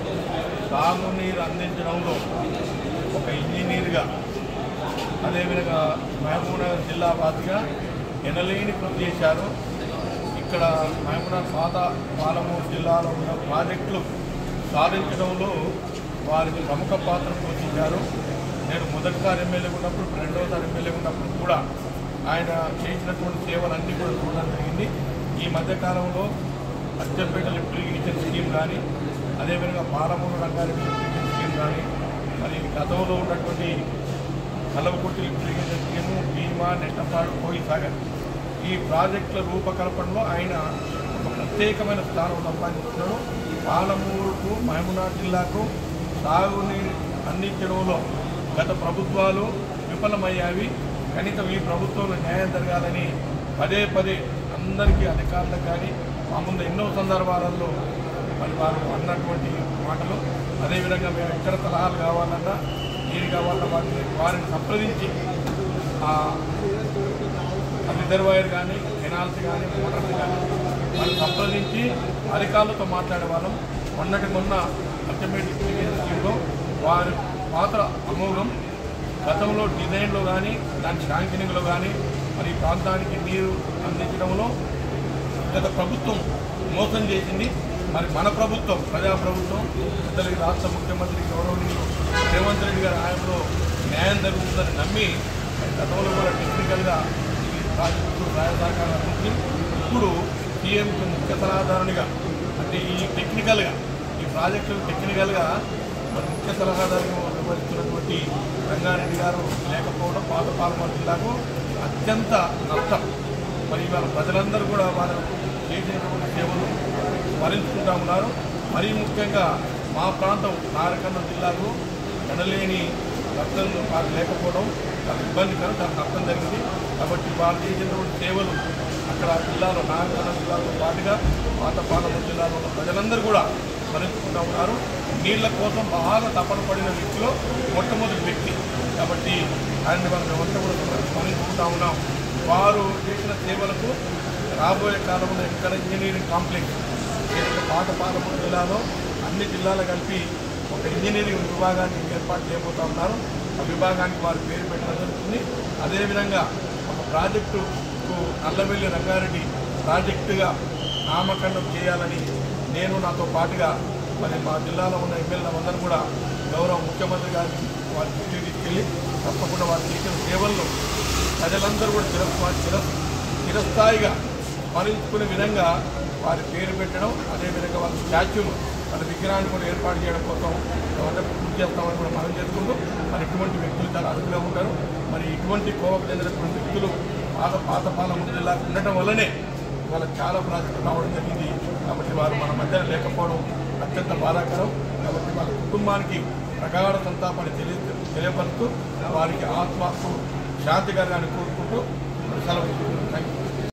సాగునీరు అందించడంలో ఒక ఇంజనీర్గా అదేవిధంగా మహబూబ్నగర్ జిల్లా వాసిగా ఎనలేని కృషి చేశారు ఇక్కడ మహబూబ్నగర్ పాత పాలమూరు జిల్లాలో ఉన్న ప్రాజెక్టులు సాధించడంలో వారికి ప్రముఖ పాత్ర పోషించారు నేను మొదటిసారి ఎమ్మెల్యే ఉన్నప్పుడు రెండవసారి ఎమ్మెల్యే ఉన్నప్పుడు కూడా ఆయన చేసినటువంటి సేవలన్నీ కూడా చూడడం జరిగింది ఈ మధ్యకాలంలో అచ్చంపేట లిఫ్ట్ ఇరిగేషన్ స్కీమ్ కానీ అదేవిధంగా Palamuru Rangareddy lift irrigation scheme కానీ మరి గతంలో ఉన్నటువంటి Kalwakurthy lift irrigation scheme Bhima Nettempadu Koil Sagar ఈ ప్రాజెక్టుల రూపకల్పనలో ఆయన ఒక ప్రత్యేకమైన స్థానం సంపాదించున్నాడు పాలమూరుకు మహబూబ్నగర్ జిల్లాకు సాగునీరు అందించడంలో గత ప్రభుత్వాలు విఫలమయ్యావి కనీసం ఈ ప్రభుత్వంలో న్యాయం జరగాలని పదే పదే అందరికీ అధికారులకు కానీ మా ముందు ఎన్నో సందర్భాలలో మరి వారు అన్నటువంటి మాటలు అదేవిధంగా మేము ఎక్కడ సలహాలు కావాలన్నా ఏది కావాలన్నా వారిని వారిని సంప్రదించి ఆ రిజర్వాయర్ కానీ కెనాల్స్ కానీ మోటార్స్ కానీ వాళ్ళు సంప్రదించి అధికారులతో మాట్లాడే వాళ్ళం మొన్నటి మొన్న అల్టిమేట్ స్కీమ్లో వారి పాత్ర అమోఘం గతంలో డిజైన్లో కానీ దాని శాంక్షనింగ్లో కానీ మరి ఈ ప్రాంతానికి నీరు అందించడంలో గత ప్రభుత్వం మోసం చేసింది మరి మన ప్రభుత్వం ప్రజా ప్రభుత్వం ఇద్దరికి రాష్ట్ర ముఖ్యమంత్రి గౌరవనీయులు రేవంత్ రెడ్డి గారి హయాంలో న్యాయం జరుగుతుందని నమ్మి మరి గతంలో కూడా టెక్నికల్గా ఈ ప్రాజెక్టు సహాయ సహకారం అందించి ఇప్పుడు సీఎంకి ముఖ్య సలహాదారునిగా అంటే ఈ టెక్నికల్గా ఈ ప్రాజెక్టు టెక్నికల్గా మరి ముఖ్య సలహాదారుగా నిర్వహిస్తున్నటువంటి రంగారెడ్డి గారు లేకపోవడం పాత పాలమూరు జిల్లాకు అత్యంత నష్టం మరి ఇవాళ ప్రజలందరూ కూడా వారు చేసినటువంటి సేవలు స్మరించుకుంటా ఉన్నారు మరీ ముఖ్యంగా మా ప్రాంతం నారకన్న జిల్లాకు ఎనలేని రక్తం వారు లేకపోవడం చాలా ఇబ్బందికరం చాలా నష్టం జరిగింది కాబట్టి వారు చేసినటువంటి సేవలు అక్కడ ఆ జిల్లాలో నాగరికన్న జిల్లాతో పాటుగా పాత పాలమూరు జిల్లాలో ఉన్న ప్రజలందరూ కూడా స్మరించుకుంటా ఉన్నారు నీళ్ల కోసం బాగా తపన పడిన వ్యక్తిలో మొట్టమొదటి వ్యక్తి కాబట్టి ఆయన మనం ఎవరితో కూడా స్మరించుకుంటా ఉన్నాం వారు చేసిన సేవలకు రాబోయే కాలంలో ఇక్కడ ఇంజనీరింగ్ కాంప్లెక్స్ ఏదైతే పాత పాలమూరు జిల్లాలో అన్ని జిల్లాలు కలిపి ఒక ఇంజనీరింగ్ విభాగాన్ని ఏర్పాటు చేయబోతా ఉన్నారు ఆ విభాగానికి వారు పేరు పెట్టడం జరుగుతుంది అదేవిధంగా ఒక ప్రాజెక్టుకు నల్లవెల్లి రంగారెడ్డి ప్రాజెక్టుగా నామకరణం చేయాలని నేను నాతో పాటుగా మరి మా జిల్లాలో ఉన్న ఎమ్మెల్యేలందరూ కూడా గౌరవ ముఖ్యమంత్రి గారికి వారి దృష్టికి తీసుకెళ్ళి తప్పకుండా వారు చేసిన సేవలను ప్రజలందరూ కూడా చిర చిర చిరస్థాయిగా స్మరించుకునే విధంగా వారి పేరు పెట్టడం అదేవిధంగా వాళ్ళ స్టాచ్యూను వాళ్ళ విగ్రహాన్ని కూడా ఏర్పాటు చేయడం కోసం ఎవరైనా పూర్తి చేస్తామని కూడా మనం చేసుకుంటూ మరి ఇటువంటి వ్యక్తులు చాలా అరుదుగా ఉంటారు మరి ఇటువంటి కోవకు చెందినటువంటి వ్యక్తులు పాత పాత పాలమూరు జిల్లాకు ఉండటం వల్లనే వాళ్ళకి చాలా ప్రాజెక్టులు రావడం జరిగింది కాబట్టి వారు మన మధ్య లేకపోవడం అత్యంత బాధాకరం కాబట్టి వాళ్ళ కుటుంబానికి ప్రగాఢ సంతాపాన్ని తెలియ తెలియపరుస్తూ వారికి ఆత్మకు శాంతి కలగాలని కోరుకుంటూ సెలవు థ్యాంక్ యూ